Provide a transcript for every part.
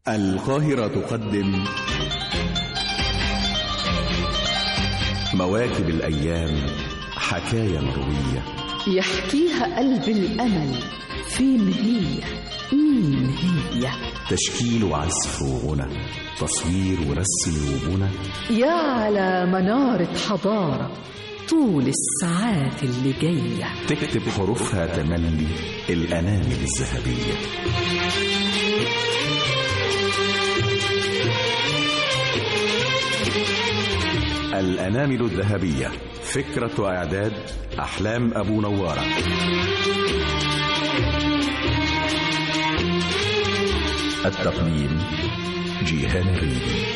القاهرة تقدم مواكب الأيام حكاية مروية يحكيها قلب الأمل فين هي مين هي تشكيل وعزف وغنى تصوير ورسم وبنى يا على منارة حضارة طول الساعات اللي جاية تكتب حروفها تملي الأنامل الذهبية الأنامل الذهبية فكرة وإعداد أحلام أبو نوارة التقديم جيهان الريدي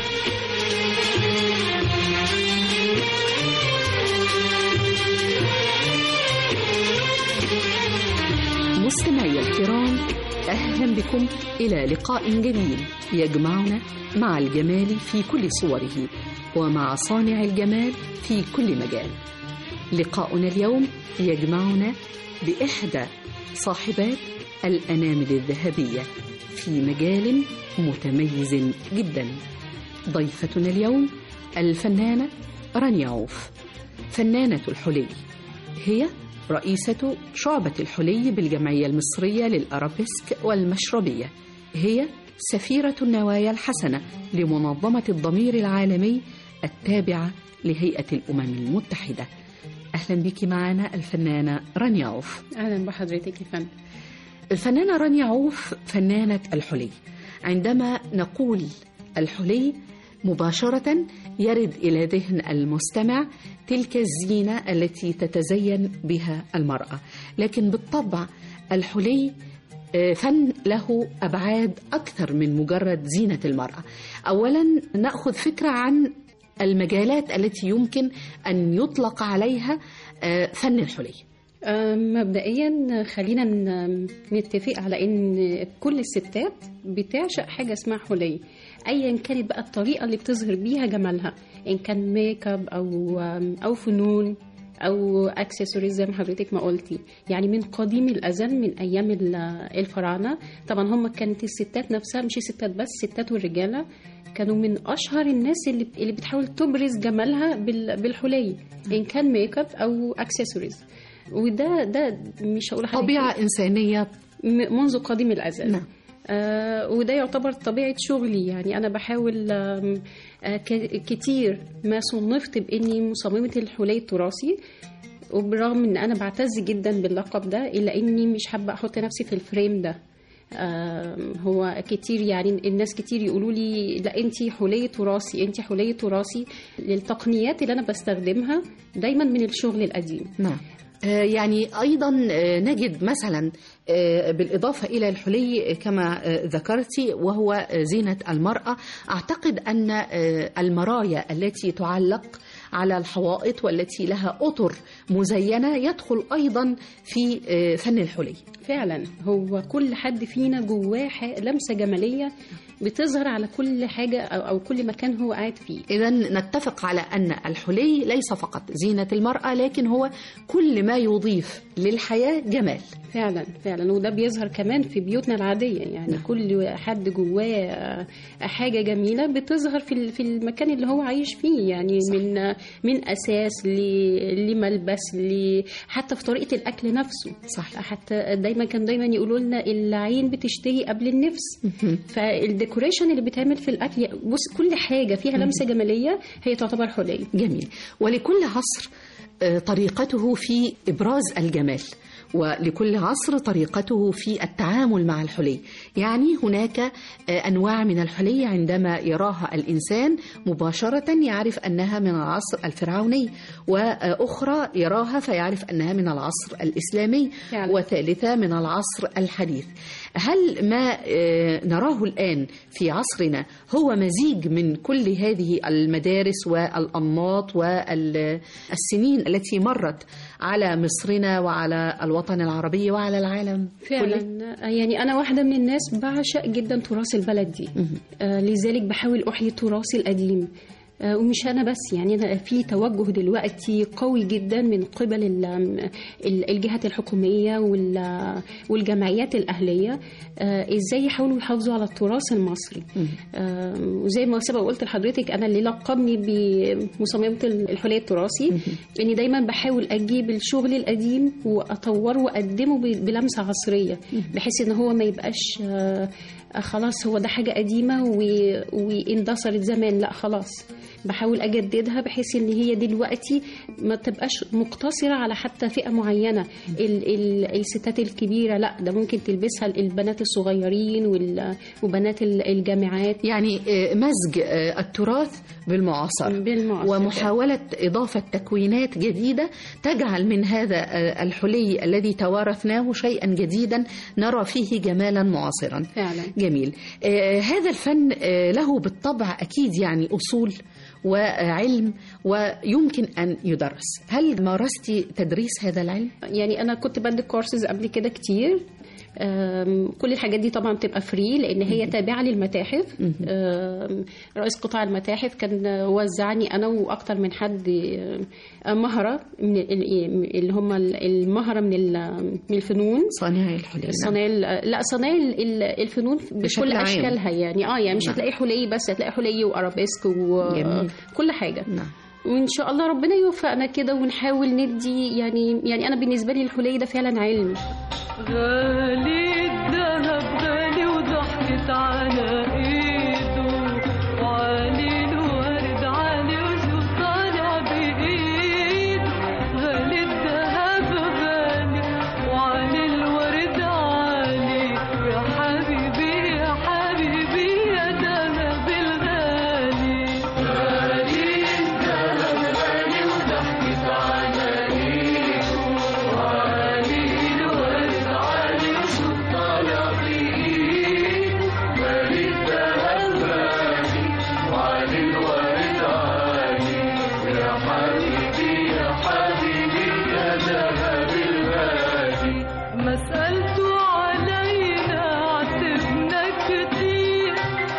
مستمعي الكرام أهلا بكم إلى لقاء جديد يجمعنا مع الجمال في كل صوره ومع صانع الجمال في كل مجال لقاؤنا اليوم يجمعنا بإحدى صاحبات الأنامل الذهبية في مجال متميز جدا ضيفتنا اليوم الفنانة رانيا عوف فنانة الحلي هي رئيسة شعبة الحلي بالجمعية المصرية للأرابيسك والمشربية هي سفيرة النوايا الحسنة لمنظمة الضمير العالمي التابعة لهيئة الأمم المتحدة أهلا بك معنا الفنانة رانيا عوف اهلا بحضرتك يا فندم الفنانة رانيا عوف فنانة الحلي عندما نقول الحلي مباشرة يرد إلى ذهن المستمع تلك الزينة التي تتزين بها المرأة لكن بالطبع الحلي آه، فن له أبعاد أكثر من مجرد زينة المرأة أولا نأخذ فكرة عن المجالات التي يمكن أن يطلق عليها آه، فن الحلي آه، مبدئيا خلينا ن- نتفق على ان كل الستات بتعشق حاجه اسمها حلي ايا كانت بقى الطريقه اللي بتظهر بيها جمالها ان كان ميك اب او او فنون او اكسسوارز زي ما حضرتك ما قلتي يعني من قديم الازل من ايام ال- الفراعنه طبعا هم كانت الستات نفسها مش الستات بس الستات والرجاله كانوا من اشهر الناس اللي اللي بتحاول تبرز جمالها بال- بالحلي ان كان ميك اب او اكسسوارز وده ده مش هقول حاجه طبيعة إنسانية م- منذ قديم الازل نعم. آه وده يعتبر طبيعه شغلي يعني انا بحاول آم، آه ك- كتير ما صنفت باني مصممه الحلي التراثي وبرغم ان انا بعتز جدا باللقب ده الا اني مش حابه احط نفسي في الفريم ده آم، هو كتير يعني الناس كتير يقولوا لي لا انت حلي تراثي انت حلي تراثي للتقنيات اللي انا بستخدمها دايما من الشغل القديم نعم آه، يعني أيضا آه، نجد مثلا آه، بالإضافة إلى الحلي آه، كما آه، ذكرتي وهو آه، زينة المرأة أعتقد أن آه، المرايا التي تعلق على الحوائط والتي لها أطر مزينة يدخل أيضا في آه، فن الحلي فعلا هو كل حد فينا جواه ح- لمسه جماليه بتظهر على كل حاجه او أو كل مكان هو قاعد فيه إذا نتفق على أن الحلي ليس فقط زينة المرأة لكن هو كل ما يضيف للحياة جمال فعلا فعلا وده بيظهر كمان في بيوتنا العاديه يعني نعم. كل حد جواه حاجه جميله بتظهر في ال- في المكان اللي هو عايش فيه يعني صح. من من اساس ل- لملبس ل- حتى في طريقه الاكل نفسه صحيح حتى دايما كان دايما يقولوا لنا العين بتشتهي قبل النفس فالديكوريشن اللي بيتعمل في الاكل بص كل حاجه فيها لمسه جماليه هي تعتبر حلي جميل ولكل عصر آه، طريقته في إبراز الجمال ولكل عصر طريقته في التعامل مع الحلي يعني هناك آه، أنواع من الحلي عندما يراها الإنسان مباشرة يعرف أنها من العصر الفرعوني وأخرى يراها فيعرف أنها من العصر الإسلامي فعلا. وثالثة من العصر الحديث هل ما آه، نراه الآن في عصرنا هو مزيج من كل هذه المدارس والأنماط والسنين التي مرت على مصرنا وعلى الوطن العربي وعلى العالم فعلا كله؟ يعني انا واحده من الناس بعشق جدا تراث البلد دي مهم. آه لذلك بحاول احيي التراث القديم آه، ومش انا بس يعني انا في توجه دلوقتي قوي جدا من قبل ال- ال- الجهات الحكوميه وال- والجمعيات الاهليه آه، ازاي يحاولوا يحافظوا على التراث المصري آه، وزي ما سبق قلت لحضرتك انا اللي لقبني بمصممه الحلي التراثي اني دايما بحاول اجيب الشغل القديم واطوره واقدمه ب- بلمسه عصريه بحيث ان هو ما يبقاش آه، آه، خلاص هو ده حاجه قديمه و- واندثرت زمان لا خلاص بحاول اجددها بحيث ان هي دلوقتي ما تبقاش مقتصره على حتى فئه معينه ال ال الستات الكبيره لا ده ممكن تلبسها البنات الصغيرين وال- وبنات ال- الجامعات يعني آه، مزج آه، التراث بالمعاصرة بالمعاصرة. ومحاولة إضافة تكوينات جديدة تجعل من هذا آه، الحلي الذي توارثناه شيئا جديدا نرى فيه جمالا معاصرا فعلا جميل آه، هذا الفن آه، له بالطبع أكيد يعني أصول وعلم ويمكن أن يدرس هل مارستي تدريس هذا العلم؟ يعني انا كنت بدي كورسز قبل كده كتير أم، كل الحاجات دي طبعا بتبقى فري لان هي تابعه للمتاحف أم، رئيس قطاع المتاحف كان وزعني انا واكتر من حد أم، مهره من ال- اللي هم المهره من ال- من الفنون صانعي الحلي نعم. صنايع ال- لا صنايع ال- ال- الفنون بشكل بكل عام. اشكالها يعني اه يعني مش نعم. هتلاقي حلي بس هتلاقي حلي وارابيسك جميل. وكل حاجه نعم وان شاء الله ربنا يوفقنا كده ونحاول ندي يعني يعني انا بالنسبه لي الحلي ده فعلا علم غالي الذهب غالي وضحكت على ايده وعلي الورد علي وشوف طالع بايده غالي الذهب غالي وعلي الورد علي يا حبيبي يا حبيبي يا ذهب الغالي غالي الذهب غالي وضحكت على ايده وعلي الورد علي وشوف طالع بايده غالي الذهب غالي وعلي الورد علي يا حبيبي يا حبيبي يا ذهب الغالي مسألته علينا عتبنا كتير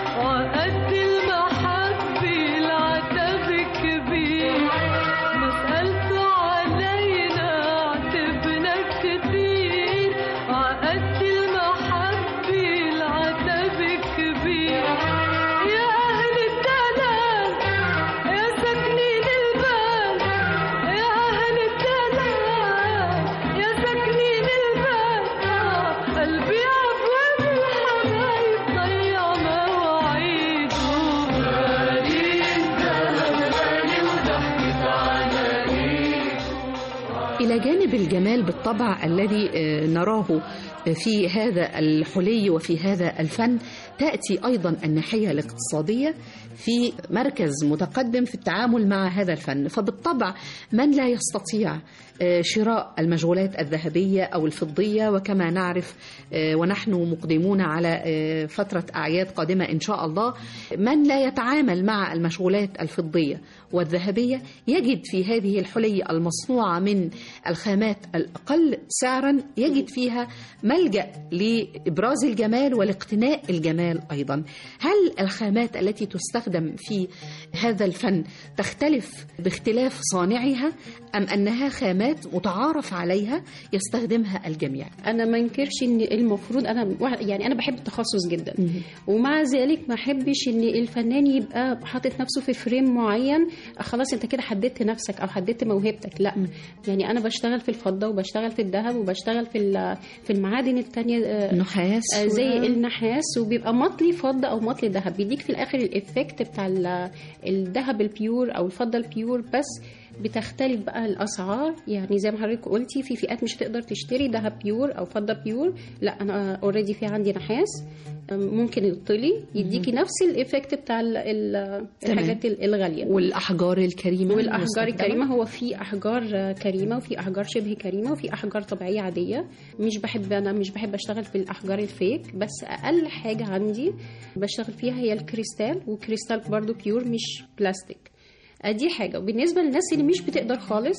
وقد المحبة العتب كبير مسألته علينا عتبنا كتير وقد المحبة العتب كبير يا أهل الدلال يا ساكنين البال يا أهل الدلال يا ساكنين البال قلبي عفوا الحبايب ضيع مواعيده غالي الذهب غالي وضحكت على ايده إلى جانب الجمال بالطبع الذي آه، نراه في هذا الحلي وفي هذا الفن تأتي أيضا الناحية الاقتصادية في مركز متقدم في التعامل مع هذا الفن فبالطبع من لا يستطيع آه، شراء المجهولات الذهبية أو الفضية وكما نعرف آه، ونحن مقدمون على آه، فترة أعياد قادمة إن شاء الله من لا يتعامل مع المشغولات الفضية والذهبية يجد في هذه الحلي المصنوعة من الخامات الأقل سعرا يجد فيها ملجأ لإبراز الجمال والاقتناء الجمال أيضا هل الخامات التي تستخدم في هذا الفن تختلف باختلاف صانعها أم أنها خامات متعارف عليها يستخدمها الجميع انا ما انكرش ان المفروض انا واحد- يعني انا بحب التخصص جدا ومع ذلك ما احبش ان الفنان يبقى حاطط نفسه في فريم معين خلاص انت كده حددت نفسك او حددت موهبتك لا يعني انا بشتغل في الفضه وبشتغل في الذهب وبشتغل في ال- في المعادن التانية آه، نحاس آه، زي و- النحاس وبيبقى مطلي فضه او مطلي ذهب بيديك في الاخر الايفكت بتاع ال- الذهب البيور او الفضه البيور بس بتختلف بقى الاسعار يعني زي ما حضرتك قلتي في فئات مش هتقدر تشتري ذهب بيور او فضه بيور لا انا اوريدي في عندي نحاس ممكن يطلي يديكي نفس الايفكت بتاع ال- ال- تمام. الحاجات الغاليه والأحجار الكريمة والاحجار المستخدمة. الكريمه هو في احجار كريمه وفي احجار شبه كريمه وفي احجار طبيعيه عاديه مش بحب انا مش بحب اشتغل في الاحجار الفيك بس اقل حاجه عندي بشتغل فيها هي الكريستال وكريستال برضو بيور مش بلاستيك دي حاجه وبالنسبه للناس اللي مش بتقدر خالص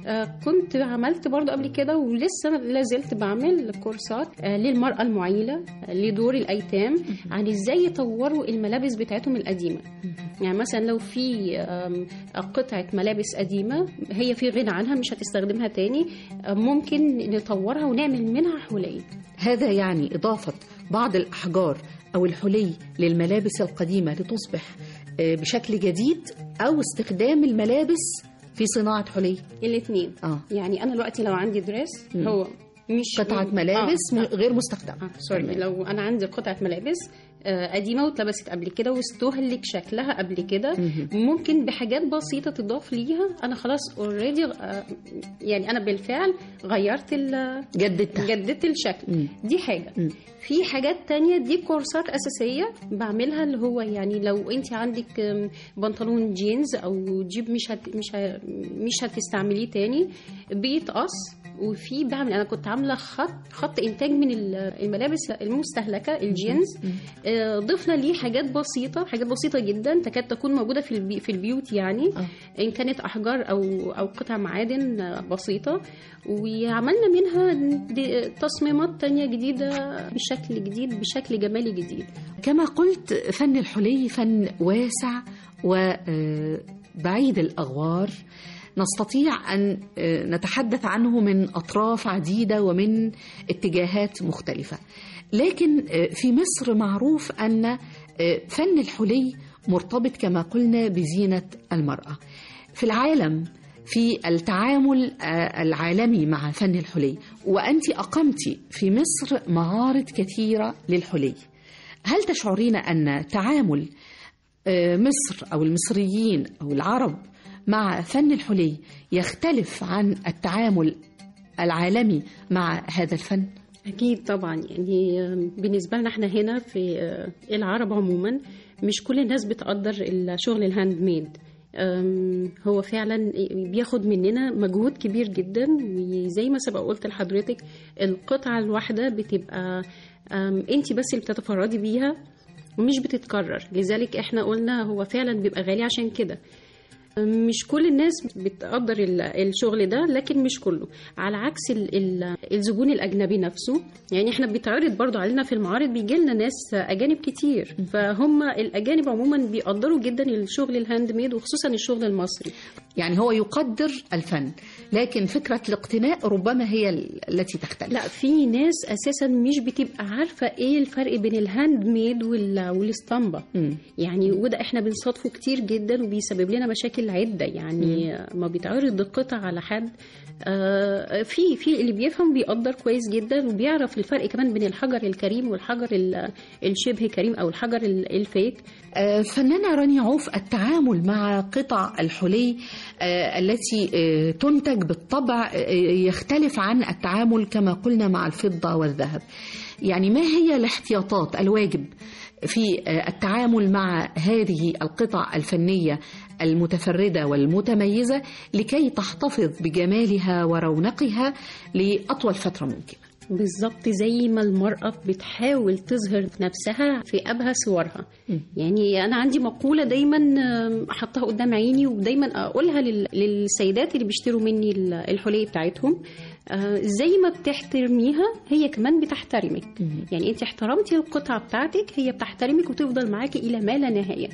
آه، كنت عملت برضو قبل كده ولسه لازلت بعمل كورسات آه، للمرأة المعيلة آه، لدور الأيتام عن إزاي يطوروا الملابس بتاعتهم القديمة يعني مثلا لو في آم، قطعة ملابس قديمة هي في غنى عنها مش هتستخدمها تاني آه، ممكن نطورها ونعمل منها حلي هذا يعني إضافة بعض الأحجار أو الحلي للملابس القديمة لتصبح آه، بشكل جديد أو استخدام الملابس في صناعة حلي الاثنين آه. يعني أنا دلوقتي لو عندي دريس مم. هو مش قطعة ملابس آه. م- غير مستخدمة آه سوري تمام. لو انا عندي قطعه ملابس آه، قديمه واتلبست قبل كده واستهلك شكلها قبل كده مهم. ممكن بحاجات بسيطه تضاف ليها انا خلاص اوريدي يعني انا بالفعل غيرت ال- جددتها جددت الشكل مم. دي حاجه مم. في حاجات تانية دي كورسات أساسية بعملها اللي هو يعني لو أنت عندك آم، بنطلون جينز أو جيب مش هت مش ه مش هتستعمليه تاني بيتقص وفي بعمل أنا كنت عاملة خط خط إنتاج من ال- الملابس المستهلكة الجينز آه، ضفنا ليه حاجات بسيطة حاجات بسيطة جدا تكاد تكون موجودة في البي في البيوت يعني آه. إن كانت أحجار أو أو قطع معادن آه، بسيطة وعملنا منها دي- تصميمات تانية جديدة بشكل جديد بشكل جمالي جديد كما قلت فن الحلي فن واسع وبعيد الأغوار نستطيع أن آه، نتحدث عنه من أطراف عديدة ومن اتجاهات مختلفة لكن آه، في مصر معروف أن آه، فن الحلي مرتبط كما قلنا بزينة المرأة في العالم في التعامل آه، العالمي مع فن الحلي وأنت أقمت في مصر معارض كثيرة للحلي هل تشعرين أن تعامل آه، مصر أو المصريين أو العرب مع فن الحلي يختلف عن التعامل العالمي مع هذا الفن؟ أكيد طبعا يعني آم، بالنسبة لنا احنا هنا في آه، العرب عموما مش كل الناس بتقدر الشغل الهاند ميد آم، هو فعلا بياخد مننا مجهود كبير جدا وزي ما سبق قلت لحضرتك القطعة الواحدة بتبقى انت بس اللي بتتفردي بيها ومش بتتكرر لذلك احنا قلنا هو فعلا بيبقى غالي عشان كده مش كل الناس بتقدر ال- الشغل ده لكن مش كله على عكس ال- ال- الزبون الاجنبي نفسه يعني احنا بيتعرض برضو علينا في المعارض بيجي لنا ناس اجانب كتير فهم الاجانب عموما بيقدروا جدا الشغل الهاند ميد وخصوصا الشغل المصري يعني هو يقدر الفن لكن فكرة الاقتناء ربما هي ال- التي تختلف لا في ناس اساسا مش بتبقى عارفه ايه الفرق بين الهاند ميد وال- والاسطمبه مم. يعني وده احنا بنصادفه كتير جدا وبيسبب لنا مشاكل عده يعني ما بيتعرض القطع على حد آه، في في اللي بيفهم بيقدر كويس جدا وبيعرف الفرق كمان بين الحجر الكريم والحجر ال- الشبه كريم او الحجر ال- الفيك آه، فنانة رانيا عوف التعامل مع قطع الحلي آه، التي آه، تنتج بالطبع آه، يختلف عن التعامل كما قلنا مع الفضة والذهب يعني ما هي الاحتياطات الواجب في آه، التعامل مع هذه القطع الفنية المتفردة والمتميزة لكي تحتفظ بجمالها ورونقها لأطول فترة ممكنة بالظبط زي ما المرأة بتحاول تظهر نفسها في أبهى صورها م. يعني أنا عندي مقولة دايما آم، أحطها قدام عيني ودايما أقولها لل- للسيدات اللي بيشتروا مني ال- الحلي بتاعتهم آه، زي ما بتحترميها هي كمان بتحترمك يعني أنت احترمتي القطعة بتاعتك هي بتحترمك وتفضل معاكي إلى ما لا نهاية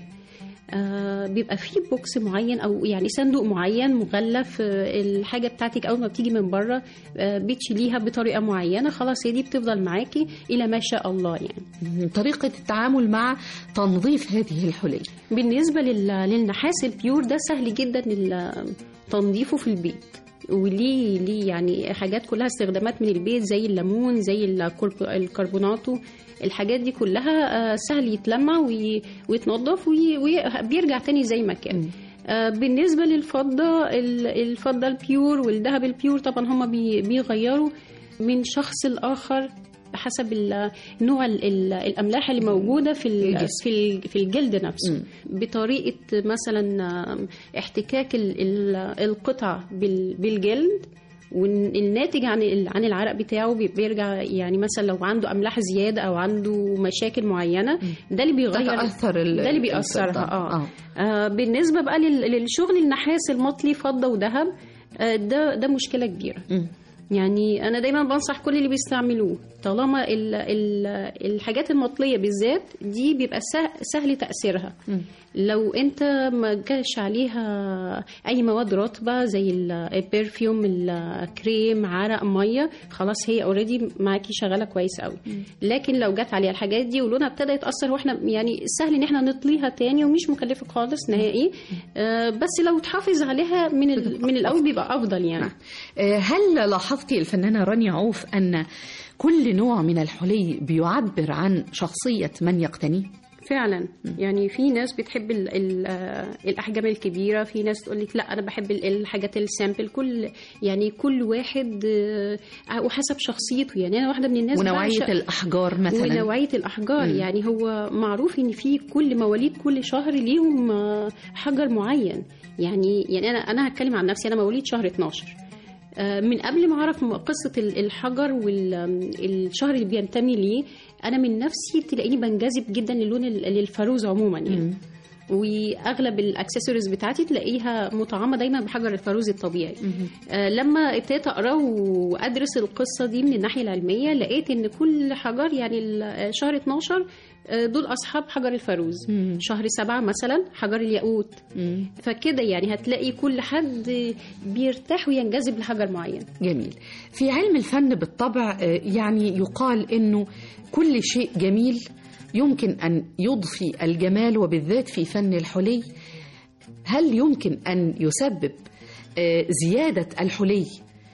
آه، بيبقى فيه بوكس معين او يعني صندوق معين مغلف آه، الحاجه بتاعتك اول ما بتيجي من بره آه، بتشيليها بطريقه معينه خلاص هي دي بتفضل معاكي الى ما شاء الله يعني طريقة التعامل مع تنظيف هذه الحلي بالنسبه لل- للنحاس البيور ده سهل جدا ال- تنظيفه في البيت وليه ليه يعني حاجات كلها استخدامات من البيت زي الليمون زي الكرب- الكربوناتو الحاجات دي كلها آه، سهل يتلمع وي- ويتنضف وي- وبيرجع تاني زي ما كان آه، بالنسبة للفضة ال- الفضة البيور والذهب البيور طبعا هما بي- بيغيروا من شخص لآخر حسب ال- نوع ال- ال- الأملاح اللي موجودة في ال- الجسم. في ال- في الجلد نفسه مم. بطريقة مثلا آم، احتكاك ال- ال- القطع بال- بالجلد والناتج عن ال- عن العرق بتاعه بي- بيرجع يعني مثلا لو عنده املاح زياده او عنده مشاكل معينه ده اللي بيغير تتأثر ال- ده اللي بيأثرها الفضة. اه, آه بالنسبه بقى لل- للشغل النحاس المطلي فضه وذهب آه، ده ده مشكله كبيره مم. يعني انا دايما بنصح كل اللي بيستعملوه طالما ال ال الحاجات المطليه بالذات دي بيبقى سهل, سهل تاثيرها مم. لو انت ما جاش عليها اي مواد رطبه زي ال- البرفيوم الكريم عرق ميه خلاص هي اوريدي معاكي شغاله كويس قوي لكن لو جت عليها الحاجات دي ولونها ابتدى يتاثر واحنا يعني سهل ان احنا نطليها تاني ومش مكلفه خالص نهائي آه، بس لو تحافظ عليها من ال- من الاول بيبقى افضل يعني آه، هل لاحظتي الفنانة رانيا عوف أن كل نوع من الحلي بيعبر عن شخصية من يقتنيه؟ فعلا يعني في ناس بتحب ال ال آه، الاحجام الكبيره في ناس تقول لك لا انا بحب ال- الحاجات السامبل كل يعني كل واحد آه، وحسب شخصيته يعني انا واحده من الناس ونوعية بعشق- الأحجار مثلا ونوعيه الاحجار مم. يعني هو معروف ان في كل مواليد كل شهر ليهم آه، حجر معين يعني يعني انا انا هتكلم عن نفسي انا مواليد شهر 12 آه، من قبل ما اعرف م- قصه ال- الحجر والشهر اللي بينتمي ليه انا من نفسي تلاقيني بنجذب جدا للون ال- للفاروز عموما يعني مم. واغلب الاكسسوارز بتاعتي تلاقيها مطعمه دايما بحجر الفاروز الطبيعي مم. آه، لما ابتديت اقرا وادرس القصه دي من الناحيه العلميه لقيت ان كل حجر يعني ال- شهر 12 آه، دول اصحاب حجر الفاروز مم. شهر سبعة مثلا حجر الياقوت مم. فكده يعني هتلاقي كل حد بيرتاح وينجذب لحجر معين جميل في علم الفن بالطبع آه، يعني يقال انه كل شيء جميل يمكن ان يضفي الجمال وبالذات في فن الحلي هل يمكن ان يسبب آه، زياده الحلي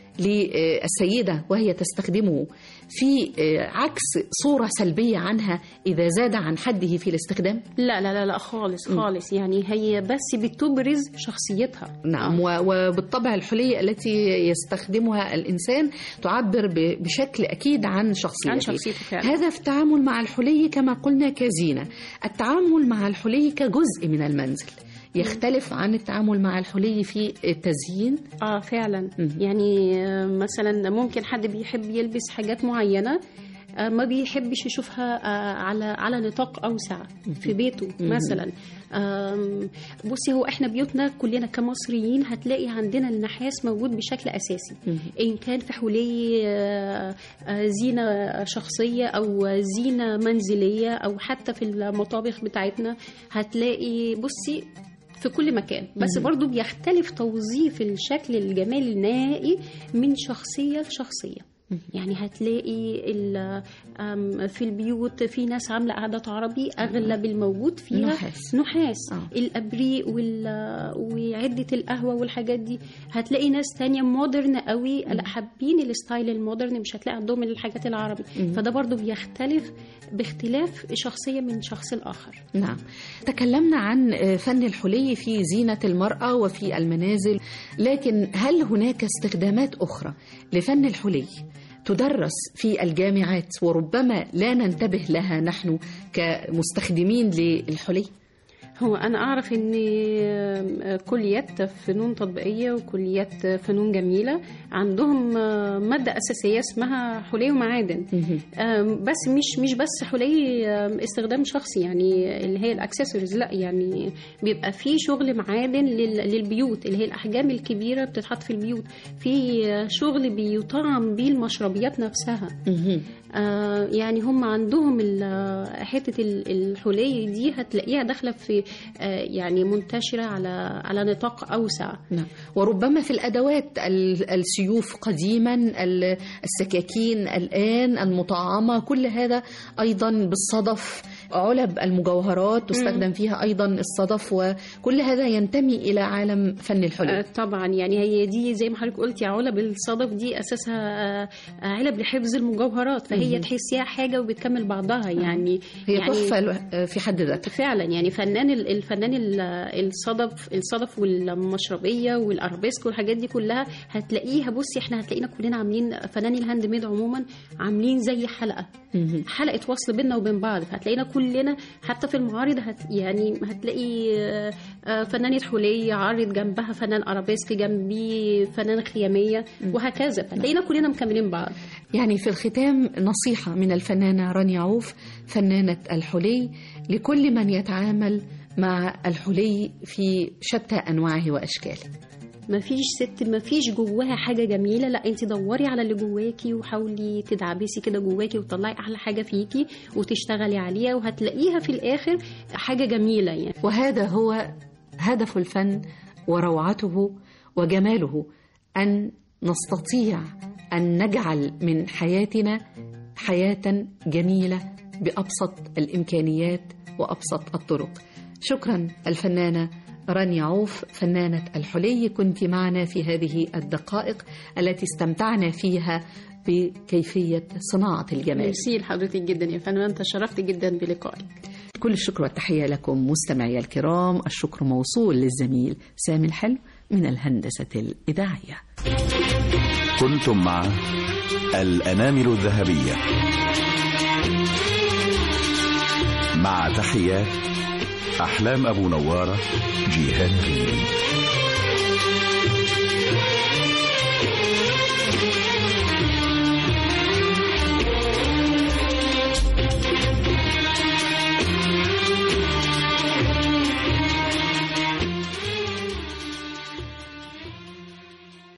للسيده وهي تستخدمه في آه، عكس صوره سلبيه عنها اذا زاد عن حده في الاستخدام لا لا لا لا خالص خالص يعني هي بس بتبرز شخصيتها نعم و- وبالطبع الحلي التي يستخدمها الإنسان تعبر ب- بشكل أكيد عن شخصيته عن شخصيته فعلا. هذا في التعامل مع الحلي كما قلنا كزينة التعامل مع الحلي كجزء من المنزل يختلف عن التعامل مع الحلي في التزيين اه فعلا مم. يعني آه، مثلا ممكن حد بيحب يلبس حاجات معينه آه، ما بيحبش يشوفها آه، على على نطاق اوسع في بيته مثلا آم، بصي هو احنا بيوتنا كلنا كمصريين هتلاقي عندنا النحاس موجود بشكل اساسي ان كان في حلي آه، آه، زينه شخصيه او زينه منزليه او حتى في المطابخ بتاعتنا هتلاقي بصي في كل مكان بس برضو بيختلف توظيف الشكل الجمالي النهائي من شخصية لشخصية يعني هتلاقي ال- آم، في البيوت في ناس عاملة قعدات عربي أغلب الموجود فيها نحاس. نحاس آه. الأبريق وال- وعدة القهوة والحاجات دي هتلاقي ناس تانية مودرن قوي لا حابين الستايل المودرن مش هتلاقي عندهم الحاجات العربي فده برضو بيختلف باختلاف شخصية من شخص الآخر نعم تكلمنا عن آه، فن الحلي في زينة المرأة وفي المنازل لكن هل هناك استخدامات أخرى لفن الحلي تدرس في الجامعات وربما لا ننتبه لها نحن كمستخدمين للحلي هو أنا أعرف إن كليات فنون تطبيقية وكليات فنون جميلة عندهم مادة أساسية اسمها حلي ومعادن آم، بس مش مش بس حلي آم، استخدام شخصي يعني اللي هي الاكسسوارز لا يعني بيبقى في شغل معادن لل- للبيوت اللي هي الاحجام الكبيره بتتحط في البيوت في شغل بيطعم بيه المشربيات نفسها مهم. آه يعني هم عندهم ال- حته ال- الحلي دي هتلاقيها داخله في آه يعني منتشره على على نطاق اوسع نعم وربما في الأدوات ال- السيوف قديما ال- السكاكين الآن المطعمة كل هذا أيضا بالصدف علب المجوهرات تستخدم فيها أيضا الصدف وكل هذا ينتمي إلى عالم فن آه، الحلي طبعا يعني هي دي زي ما حضرتك قلتي علب الصدف دي اساسها آه، آه، علب لحفظ المجوهرات فهي تحسيها حاجه وبتكمل بعضها يعني هي يعني تحفة في حد ذاتها فعلا يعني فنان ال- الفنان ال- الصدف الصدف والمشربيه والارابيسك والحاجات دي كلها هتلاقيها بصي احنا هتلاقينا كلنا عاملين فناني الهاند ميد عموما عاملين زي حلقه مهم. حلقه وصل بيننا وبين بعض فهتلاقينا كلنا حتى في المعارض هت يعني هتلاقي آه، آه، فنانة حلي عارض جنبها فنان ارابيسك جنبيه فنان خياميه وهكذا فهتلاقينا كلنا مكملين بعض يعني في الختام نصيحة من الفنانة رانيا عوف فنانة الحلي لكل من يتعامل مع الحلي في شتى أنواعه وأشكاله مفيش ست مفيش جواها حاجه جميله لا انت دوري على اللي جواكي وحاولي تدعبسي كده جواكي وتطلعي احلى حاجه فيكي وتشتغلي عليها وهتلاقيها في الاخر حاجه جميله يعني وهذا هو هدف الفن وروعته وجماله ان نستطيع ان نجعل من حياتنا حياه جميله بابسط الامكانيات وابسط الطرق شكرا الفنانه رانيا عوف فنانه الحلي كنت معنا في هذه الدقائق التي استمتعنا فيها بكيفيه صناعه الجمال ميرسي لحضرتك جدا يا فندم تشرفت جدا بلقائك كل الشكر والتحية لكم مستمعي الكرام الشكر موصول للزميل سامي الحلو من الهندسة الإذاعية كنتم مع الأنامل الذهبية مع تحيات أحلام أبو نوارة جيهان ريمي